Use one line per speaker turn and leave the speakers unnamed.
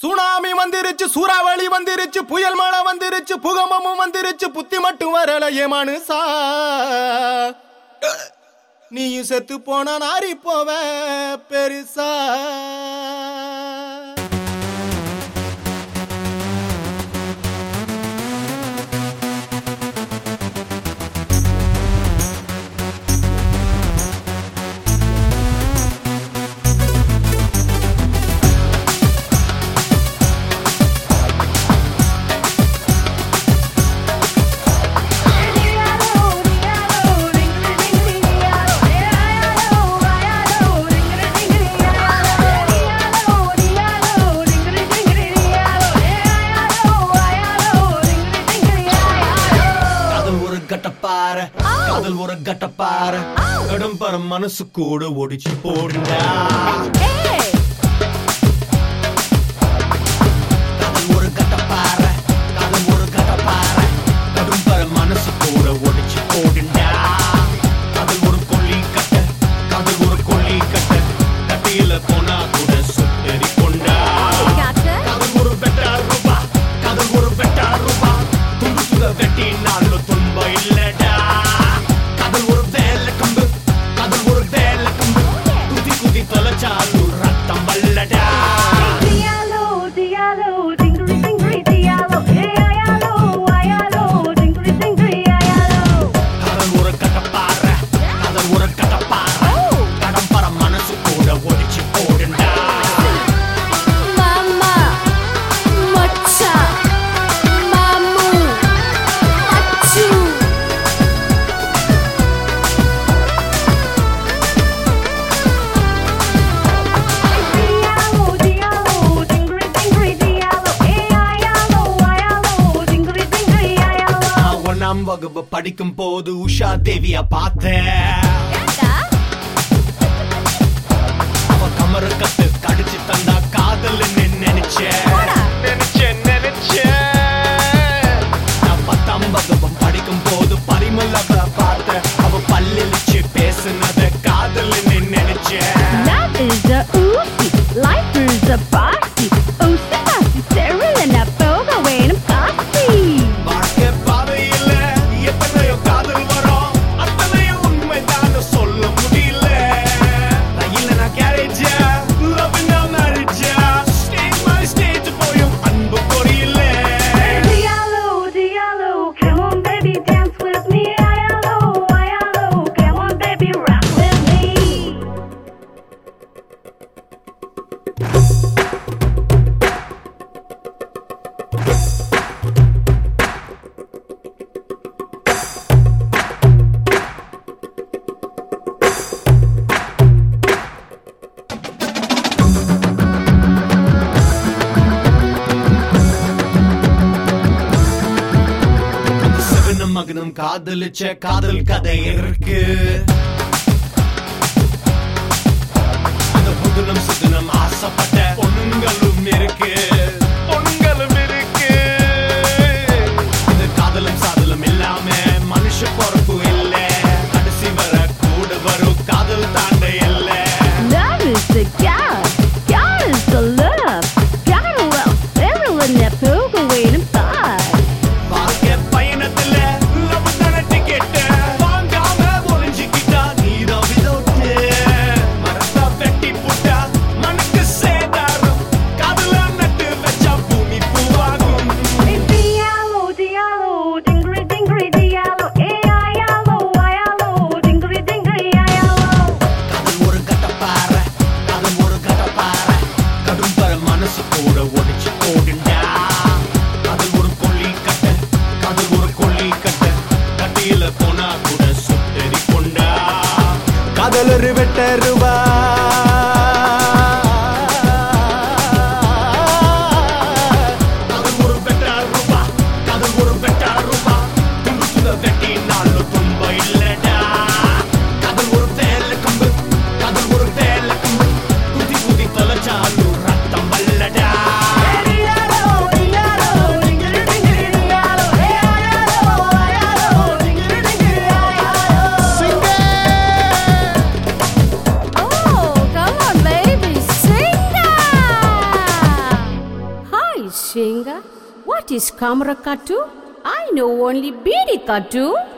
Tsunami வந்துருச்சு சூறாவளி வந்துருச்சு புயல் மழை வந்துருச்சு புகம்பமும் வந்துருச்சு புத்தி மட்டும் வரல ஏமானுசா நீயும் செத்து போனா நாரி போவ பெருசா
காதல் ஒரு கட்டப்பார காதல் ஒரு கட்டப்பார கடும் பர மனசு கூட ஒடிச்சு போடுண்டா காதல் ஒரு கட்டப்பார காதல் ஒரு கட்டப்பார கடும் பர மனசு கூட ஒடிச்சு போடுண்டா காதல் ஒரு கொல்லி கட்ட காதல் ஒரு கொல்லி கட்ட கட்டியில போனா கூட சுட்டறி கொண்டா காதல் ஒரு வெட்டா ரூபா காதல் ஒரு வெட்டா ரூபா துண்டு துத வெட்டி நாளும் துன்பம் இல்லடா காதல் ஒரு வேலை கம்பு காதல் ஒரு வேலை கம்பு குதி குதி தொலைச்சாலும் ரத்தம் வல்லடா காதல் ஒரு கட்டப்பாற காதல் ஒரு கட்டப்பாற கடம்பர மனசு கூட ஒடிச்சு போடுண்டா நான் ஒண்ணாம் வகுப்பு படிக்கும் போது உஷா தேவிய பார்த்தேன் அவ கமரு கட்டு கடிச்சு தந்தா காதல் நினைச்சேன் நினைச்சேன் நினைச்சேன் நான் பத்தாம் வகுப்பம் படிக்கும் போது பரிமல் அவ பார்த்தேன் அவ பல்லிழிச்சு பேசுனத காதல் நினைச்சேன்
Life is a bossy, oh, sassy, Sarah, and I both are waiting bossy.
வாழ்க்கை பாதையில எத்தனையோ காதல் வரும் அத்தனையும் உண்மைதான் சொல்ல முடியல ரயில்ல நான் கேரேஜ் லவ் நான் மேரேஜ் ஸ்டேஜ் பை ஸ்டேஜ் போயும் அன்பு புரியல
Diallo, Diallo, come on, baby, dance with me. Diallo, Diallo, come on, baby, rock with me.
சிவனும் மகனும் காதலிச்ச காதல் கதை இருக்கு அந்த புதுனம் சுதுனம் ஆசைப்பட்ட பொண்களும் இருக்கு பொண்களும் இருக்கு இந்த காதலும் சாதலும் இல்லாம மனுஷ பொறுப்பு இல்ல கடைசி வர கூட வரும் காதல் தாண்ட இல்ல
Love is the God, God is the love. God will everyone that poke away and fight.
வாழ்க்கை பயணத்துல லவ் தான டிக்கெட் வாங்காம ஒளிஞ்சுக்கிட்டா நீதான் விதோட்டு மரத்தா வெட்டி புட்டா மனுக்கு சேதாரம் காதல நட்டு வச்சா பூமி பூவாகும்
Diallo, Diallo, dingri, dingri, Diallo, A-I-Allo, I-Allo, dingri, dingri, I-Allo.
காதல் ஒரு கட்டப்பாற காதல் ஒரு கட்டப்பாற கடும் பர மனசு கூட ஒடிச்சு போடுண்டா காதல் ஒரு கொல்லி கட்ட காதல் ஒரு கொல்லி கட்ட கட்டியில போனா கூட சுட்டெரி கொண்டா
காதல் ஒரு வெட்டருவா
காதல் ஒரு வெட்டா ரூபா காதல் ஒரு வெட்டா ரூபா துண்டு துத வெட்டி நாளும் துன்பம் இல்லடா காதல் ஒரு வேலை கம்பு காதல் ஒரு வேலை கம்பு குதி குதி தொலைச்சாலும் ரத்தம் வல்லடா
Diallo,
Singer? What is camera katu? I know only Bidi katu.